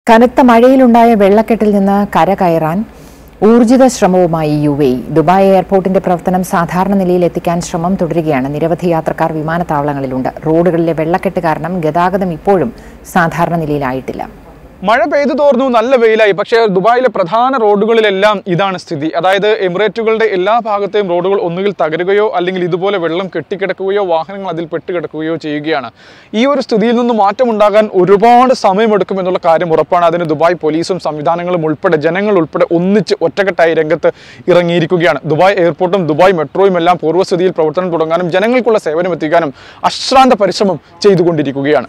കനത്ത മഴയിലുണ്ടായ വെള്ളക്കെട്ടിൽ നിന്ന് കരകയറാൻ ഊർജിത ശ്രമവുമായി യു എ ദുബായ് എയർപോർട്ടിന്റെ പ്രവർത്തനം സാധാരണ നിലയിൽ എത്തിക്കാൻ ശ്രമം തുടരുകയാണ് നിരവധി യാത്രക്കാർ വിമാനത്താവളങ്ങളിലുണ്ട് റോഡുകളിലെ വെള്ളക്കെട്ട് കാരണം ഗതാഗതം ഇപ്പോഴും സാധാരണ നിലയിലായിട്ടില്ല മഴ പെയ്തു തോർന്നു നല്ല വെയിലായി പക്ഷേ ദുബായിലെ പ്രധാന റോഡുകളിലെല്ലാം ഇതാണ് സ്ഥിതി അതായത് എമിറേറ്റുകളുടെ എല്ലാ ഭാഗത്തെയും റോഡുകൾ ഒന്നുകിൽ തകരുകയോ അല്ലെങ്കിൽ ഇതുപോലെ വെള്ളം കെട്ടിക്കിടക്കുകയോ വാഹനങ്ങൾ അതിൽ പെട്ടുകിടക്കുകയോ ചെയ്യുകയാണ് ഈ ഒരു സ്ഥിതിയിൽ നിന്ന് മാറ്റമുണ്ടാകാൻ ഒരുപാട് സമയമെടുക്കും എന്നുള്ള കാര്യം ഉറപ്പാണ് അതിന് ദുബായ് പോലീസും സംവിധാനങ്ങളും ഉൾപ്പെടെ ജനങ്ങൾ ഉൾപ്പെടെ ഒന്നിച്ച് ഒറ്റക്കെട്ടായി രംഗത്ത് ഇറങ്ങിയിരിക്കുകയാണ് ദുബായ് എയർപോർട്ടും ദുബായ് മെട്രോയും എല്ലാം പൂർവ്വസ്ഥിതിയിൽ പ്രവർത്തനം തുടങ്ങാനും ജനങ്ങൾക്കുള്ള സേവനം എത്തിക്കാനും അശ്രാന്ത പരിശ്രമം ചെയ്തുകൊണ്ടിരിക്കുകയാണ്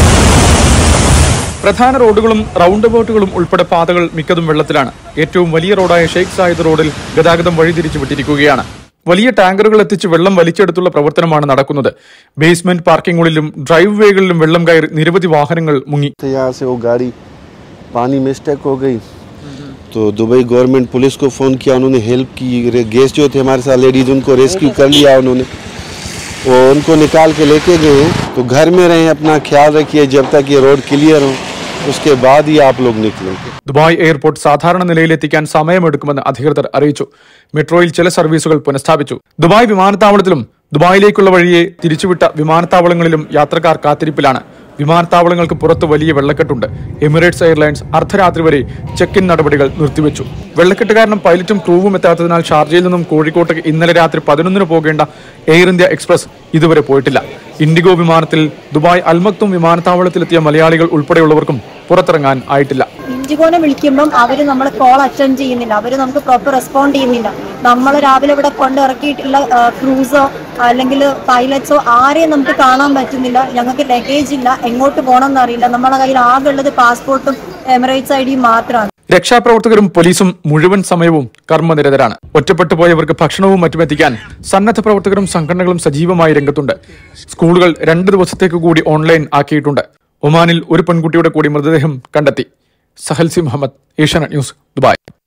പ്രധാന റോഡുകളും റൗണ്ട് ബോട്ടുകളും ഉൾപ്പെടെ പാതകൾ മിക്കതും വെള്ളത്തിലാണ് ഏറ്റവും വലിയ റോഡായ ഷെയ്ഖ് സായിദ് റോഡിൽ ഗതാഗതം വഴിതിരിച്ചു വിട്ടിരിക്കുകയാണ് വലിയ ടാങ്കറുകൾ എത്തിച്ച് വെള്ളം വലിച്ചെടുത്തുള്ള പ്രവർത്തനമാണ് നടക്കുന്നത് ബേസ്മെന്റ് പാർക്കിങ്ങുകളിലും ഡ്രൈവ് വേകളിലും വെള്ളം കയറി നിരവധി വാഹനങ്ങൾ മുങ്ങി तो यहाँ से वो गाड़ी पानी में स्टक हो गई तो दुबई गवर्नमेंट पुलिस को फ़ोन किया उन्होंने हेल्प की रे- गेस्ट जो थे हमारे साथ लेडीज़ उनको रेस्क्यू कर लिया उन्होंने वो उनको निकाल के लेके गए तो घर में रहें अपना ख्याल रखिए जब तक ये रोड क्लियर हो उसके बाद ही आप लोग निकलें ദുബായ് എയർപോർട്ട് സാധാരണ നിലയിലെത്തിക്കാൻ സമയമെടുക്കുമെന്ന് അധികൃതർ അറിയിച്ചു മെട്രോയിൽ ചില സർവീസുകൾ പുനഃസ്ഥാപിച്ചു ദുബായ് വിമാനത്താവളത്തിലും ദുബായിലേക്കുള്ള വഴിയെ തിരിച്ചുവിട്ട വിമാനത്താവളങ്ങളിലും യാത്രക്കാർ കാത്തിരിപ്പിലാണ് വിമാനത്താവളങ്ങൾക്ക് പുറത്ത് വലിയ വെള്ളക്കെട്ടുണ്ട് എമിറേറ്റ്സ് എയർലൈൻസ് അർദ്ധരാത്രി വരെ ചെക്ക് ഇൻ നടപടികൾ നിർത്തിവെച്ചു വെള്ളക്കെട്ട് കാരണം പൈലറ്റും ക്രൂവും എത്താത്തതിനാൽ ഷാർജയിൽ നിന്നും കോഴിക്കോട്ടേക്ക് ഇന്നലെ രാത്രി പതിനൊന്നിന് പോകേണ്ട എയർ ഇന്ത്യ എക്സ്പ്രസ് ഇതുവരെ പോയിട്ടില്ല ഇൻഡിഗോ വിമാനത്തിൽ ദുബായ് അൽമക്തും വിമാനത്താവളത്തിലെത്തിയ മലയാളികൾ ഉൾപ്പെടെയുള്ളവർക്കും പുറത്തിറങ്ങാൻ ആയിട്ടില്ല ഇൻഡിഗോനെ വിളിക്കുമ്പം അവര് നമ്മൾ കോൾ അറ്റൻഡ് ചെയ്യുന്നില്ല അവര് നമുക്ക് പ്രോപ്പർ റെസ്പോണ്ട് ചെയ്യുന്നില്ല നമ്മൾ രാവിലെ ഇവിടെ കൊണ്ട് ഇറക്കിയിട്ടുള്ള ക്രൂസോ അല്ലെങ്കിൽ പൈലറ്റ്സോ ആരെയും നമുക്ക് കാണാൻ പറ്റുന്നില്ല ഞങ്ങൾക്ക് ലഗേജ് ഇല്ല എങ്ങോട്ട് പോകണമെന്ന് അറിയില്ല നമ്മളെ കയ്യിൽ ആകെ ഉള്ളത് പാസ്പോർട്ടും എമിറേറ്റ്സ് ഐ ഡിയും മാത്രമാണ് രക്ഷാപ്രവർത്തകരും പോലീസും മുഴുവൻ സമയവും കർമ്മനിരതരാണ് ഒറ്റപ്പെട്ടു പോയവർക്ക് ഭക്ഷണവും മറ്റും എത്തിക്കാൻ സന്നദ്ധ പ്രവർത്തകരും സംഘടനകളും സജീവമായി രംഗത്തുണ്ട് സ്കൂളുകൾ രണ്ട് ദിവസത്തേക്ക് കൂടി ഓൺലൈൻ ആക്കിയിട്ടുണ്ട് ഒമാനിൽ ഒരു പെൺകുട്ടിയുടെ കൂടി മൃതദേഹം കണ്ടെത്തി സഹൽസി മുഹമ്മദ് ഏഷ്യാനെറ്റ് ന്യൂസ് ദുബായ്